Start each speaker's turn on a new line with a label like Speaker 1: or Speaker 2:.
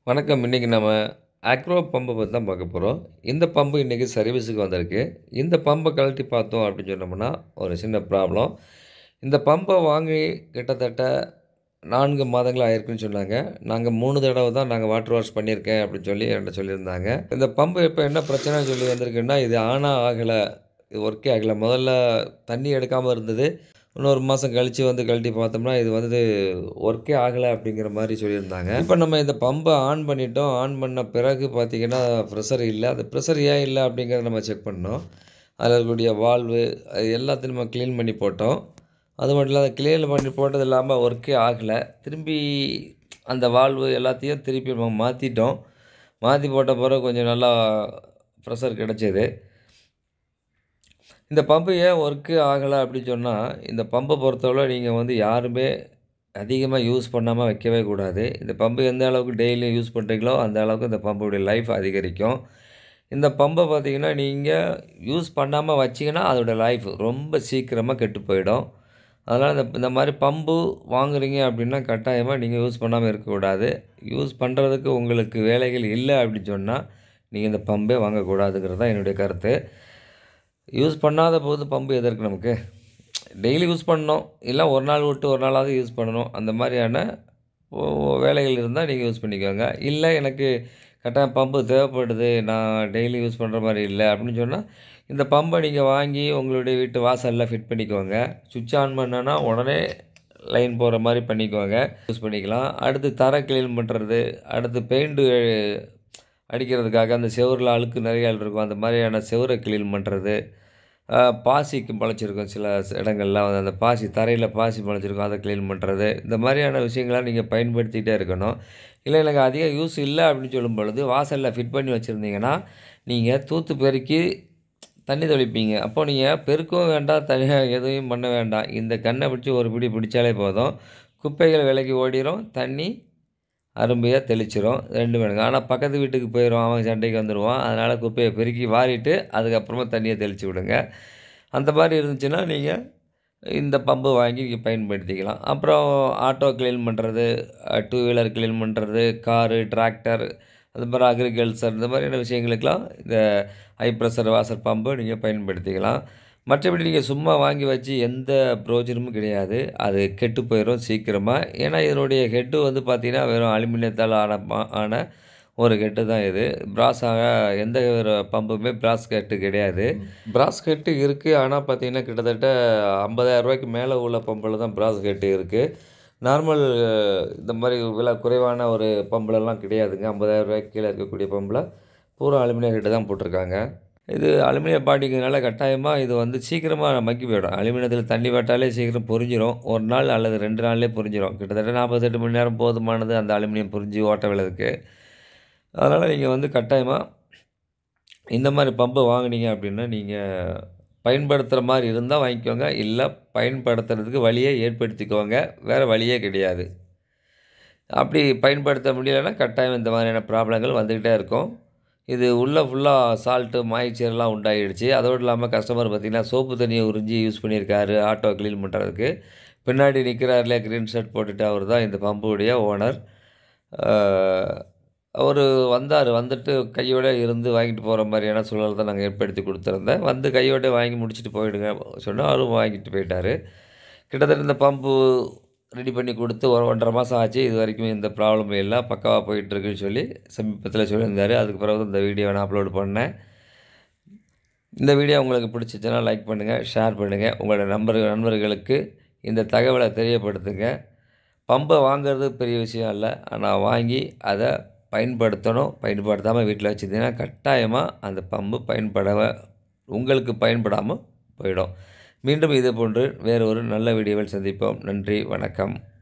Speaker 1: வணக்கம். இன்னைக்கு நம்ம அக்ரோ பம்ப பத்தி தான் பார்க்க போறோம். இந்த பம்பு இன்னைக்கு சர்வீஸுக்கு வந்திருக்கு. இந்த பம்ப கழட்டி பார்த்தோம் அப்படின்னு சொன்னோம்னா, ஒரு சின்ன ப்ராப்ளம். இந்த பம்ப வாங்கி கிட்டத்தட்ட 4 மாதங்கள் ஆயிருக்குன்னு சொன்னாங்க. நாங்க 3 தடவ தான் நாங்க வாட்டர் வாஷ் பண்ணியிருக்கேன் அப்படின்னு சொல்லி என்ட்ட சொல்லியிருந்தாங்க. இந்த பம்பு இப்ப என்ன பிரச்சனைன்னு சொல்லி வந்திருக்குன்னா, இது ஆனா ஆகல. இது ஒர்க்கே ஆகல. முதல்ல தண்ணி எடுக்காம இருந்தது. இன்னொரு மாசம் கழிச்சு வந்து கழட்டி பார்த்தோம்னா, இது வந்து ஒர்க்கே ஆகல அப்படிங்கிற மாரி சொல்லியிருந்தாங்க. இப்ப நம்ம இந்த பம்ப ஆன் பண்ணிட்டோம். ஆன் பண்ண பிறகு பார்த்தீங்கன்னா, ப்ரெஷர் இல்ல. அந்த ப்ரெஷர் ஏன் இல்ல அப்படிங்கிறத நம்ம செக் பண்ணோம். அதில இருக்கக்கூடிய வால்வு அது எல்லாத்தையும் நம்ம கிளீன் பண்ணி போட்டோம். அது மட்டும் இல்லாம கிளீன் பண்ணி போட்டது இல்லாம ஒர்க்கே ஆகல. திரும்பி அந்த வால்வு எல்லாத்தையும் திருப்பி நம்ம மாத்திட்டோம். மாத்தி போட்ட பிறகு கொஞ்சம் நல்லா ப்ரெஷர் கிடைச்சது. இந்த பம்பு ஏன் ஒர்க்கே ஆகல அப்படின்னு சொன்னா, இந்த பம்ப பொறுத்தவரை நீங்க வந்து யாருமே அதிகமா யூஸ் பண்ணாம வைக்கவே கூடாது. இந்த பம்பு எந்த அளவுக்கு டெய்லியும் யூஸ் பண்றீங்களோ, அந்த அளவுக்கு இந்த பம்புடைய லைஃப் அதிகரிக்கும். இந்த பம்ப பார்த்தீங்கன்னா, நீங்க யூஸ் பண்ணாம வச்சீங்கன்னா, அதோட லைஃப் ரொம்ப சீக்கிரமா கெட்டு போயிடும். அதனால இந்த இந்த மாரி பம்பு வாங்குறீங்க அப்படின்னா, கட்டாயமா நீங்க யூஸ் பண்ணாம இருக்கக்கூடாது. யூஸ் பண்றதுக்கு உங்களுக்கு வேலைகள் இல்ல அப்படின்னு சொன்னா, நீங்க இந்த பம்பே வாங்கக்கூடாதுங்கிறது தான் என்னுடைய கருத்து. யூஸ் பண்ணாத போது பம்பு எதற்கு நமக்கு? டெய்லி யூஸ் பண்ணணும். இல்ல ஒரு நாள் விட்டு ஒரு நாளாவது யூஸ் பண்ணணும். அந்த மாரியான ஒ வேலைகள் இருந்தா நீங்க யூஸ் பண்ணிக்கோங்க. இல்ல எனக்கு கட்டாயம் பம்பு தேவைப்படுது. நான் டெய்லி யூஸ் பண்ற மாரி இல்ல அப்படின்னு சொன்னா, இந்த பம்ப நீங்க வாங்கி உங்களுடைய வீட்டு வாசல்ல ஃபிட் பண்ணிக்கோங்க. ஸ்விட்ச் ஆன் பண்ணோன்னா உடனே லைன் போற மாரி பண்ணிக்கோங்க. யூஸ் பண்ணிக்கலாம். அடுத்து தரை கிளீன் பண்றது, அடுத்து பெயிண்ட் அடிக்கிறதுக்காக அந்த செவுருல அழுக்கு நெறைய இருக்கும். அந்த மாரியான செவுர கிளீன் பண்றது. அ பாசிக்கு முளைச்சிருக்கும் சில இடங்கள்ல அந்த பாசி தரையில பாசி முளைச்சிருக்கும். அத கிளீன் பண்றது. இந்த மாரியான விஷயங்கள நீங்க பயன்படுத்திட்டே இருக்கணும். இல்ல எனக்கு அதிக யூஸ் இல்ல அப்படின்னு சொல்லும் பொழுது, வாசல்ல ஃபிட் பண்ணி வச்சிருந்தீங்கன்னா, நீங்க தூத்து பெருக்கி தண்ணி தெளிப்பீங்க. அப்போ நீங்க பெருக்கவும் வேண்டாம், தனியா எதுவும் பண்ண வேண்டாம். இந்த கன்ன பிடிச்சு ஒரு பிடி பிடிச்சாலே போதும். குப்பைகள் விலகி ஓடிரும். தண்ணி அருமையா தெளிச்சிரும். 2 வேணுங்க. ஆனா பக்கத்து வீட்டுக்கு போயிரும். அவன் சண்டைக்கு வந்துருவான். அதனால குப்பைய பெருக்கி வாரிட்டு, அதுக்கப்புறமா தண்ணிய தெளிச்சு விடுங்க. அந்த மாரி இருந்துச்சுன்னா, நீங்க இந்த பம்பு வாங்கி நீங்க பயன்படுத்திக்கலாம். அப்புறம் ஆட்டோ கிளீன் பண்றது, அ டூ வீலர் கிளீன் பண்றது, காரு, டிராக்டர் அது மாரி அக்ரிகல்ச்சர் இந்த மாரியான விஷயங்களுக்கெல்லாம் இந்த ஹை பிரஷர் வாஷர் பம்ப நீங்க பயன்படுத்திக்கலாம். மற்றபடி நீங்க சும்மா வாங்கி வச்சு எந்த பிரயோஜனமும் கிடையாது. அது கெட்டு போயிரும் சீக்கிரமா. ஏன்னா இதனுடைய ஹெட் வந்து பார்த்தீங்கன்னா, வெறும் அலுமினியத்தால ஆன ப ஆன ஒரு ஹெட் தான் இது. பிராஸ் ஆக எந்த ஒரு பம்புமே பிராஸ் ஹெட் கிடையாது. பிராஸ் ஹெட் இருக்கு. ஆனா பார்த்தீங்கன்னா, கிட்டத்தட்ட ரூ. 50,000க்கு மேல உள்ள பம்புல தான் பிராஸ் ஹெட் இருக்கு. நார்மல் இந்த மாரி விலை குறைவான ஒரு பம்புலலாம் கிடையாதுங்க. ரூ. 50,000க்கு கீழ இருக்கக்கூடிய பம்புல பூரா அலுமினியம் ஹெட் தான் போட்டிருக்காங்க. இது அலுமினிய பாடிங்கிறதுனால கட்டாயமா இது வந்து சீக்கிரமா மக்கி போயிடும். அலுமினியத்தில தண்ணி பட்டாலே சீக்கிரம் பொரிஞ்சிரும். 1 நாள் அல்லது 2 நாள்லயே பொரிஞ்சிரும். கிட்டத்தட்ட 48 மணி நேரம் போதுமானது அந்த அலுமினியம் பொரிஞ்சு ஓட்டை விழறதுக்கு. அதனால நீங்க வந்து கட்டாயமா இந்த மாரி பம்பு வாங்குனீங்க அப்படின்னா, நீங்க பயன்படுத்துற மாரி இருந்தா வாங்கிக்கோங்க. இல்ல பயன்படுத்துறதுக்கு வழிய ஏற்படுத்திக்கோங்க. வேற வழியே கிடையாது. அப்படி பயன்படுத்த முடியலன்னா, கட்டாயம் இந்த மாரியான ப்ராப்ளங்கள் வந்துகிட்டே இருக்கும். இது உள்ள ஃபுல்லா சால்ட், மாய்ஸ்சர்லாம் உண்டாயிடுச்சு. அதோடு இல்லாம கஸ்டமர் பார்த்தீங்கன்னா, சோப்பு தண்ணிய உறிஞ்சி யூஸ் பண்ணியிருக்காரு ஆட்டோ கிளீன் பண்றதுக்கு. பின்னாடி நிக்கிறாரு இல்லையா கிரீன் ஷர்ட் போட்டுட்டு அவரு தான் இந்த பம்புடைய ஓனர். அ அவரு வந்தாரு. வந்துட்டு கையோட இருந்து வாங்கிட்டு போற மாரியான சூழல் தான் நாங்க ஏற்படுத்தி குடுத்துருந்தேன். வந்து கையோட வாங்கி முடிச்சுட்டு போயிடுங்க சொன்னா, அவரும் வாங்கிட்டு போயிட்டாரு. கிட்டத்தட்ட இந்த பம்பு ரெடி பண்ணி குடுத்து ஒரு 1 1/2 மாசம் ஆச்சு. இதுவரைக்கும் எந்த ப்ராப்ளமும் இல்ல. பக்காவா போயிட்டுருக்குன்னு சொல்லி சமீபத்தில சொல்லியிருந்தாரு. அதுக்கு பிறகு தான் இந்த வீடியோவ நான் அப்லோட் பண்ணேன். இந்த வீடியோ உங்களுக்கு பிடிச்சிச்சுன்னா லைக் பண்ணுங்க, ஷேர் பண்ணுங்க. உங்களோட நண்பர் நண்பர்களுக்கு இந்த தகவல தெரியப்படுத்துங்க. பம்ப வாங்குறது பெரிய விஷயம் இல்ல. ஆனா வாங்கி அத பயன்படுத்தணும். பயன்படுத்தாம வீட்ல வச்சிருந்தீங்கன்னா, கட்டாயமா அந்த பம்பு பயன்படவ உங்களுக்கு பயன்படாம போயிடும். மீண்டும் இதே போன்று வேறு ஒரு நல்ல வீடியோவில் சந்திப்போம். நன்றி, வணக்கம்.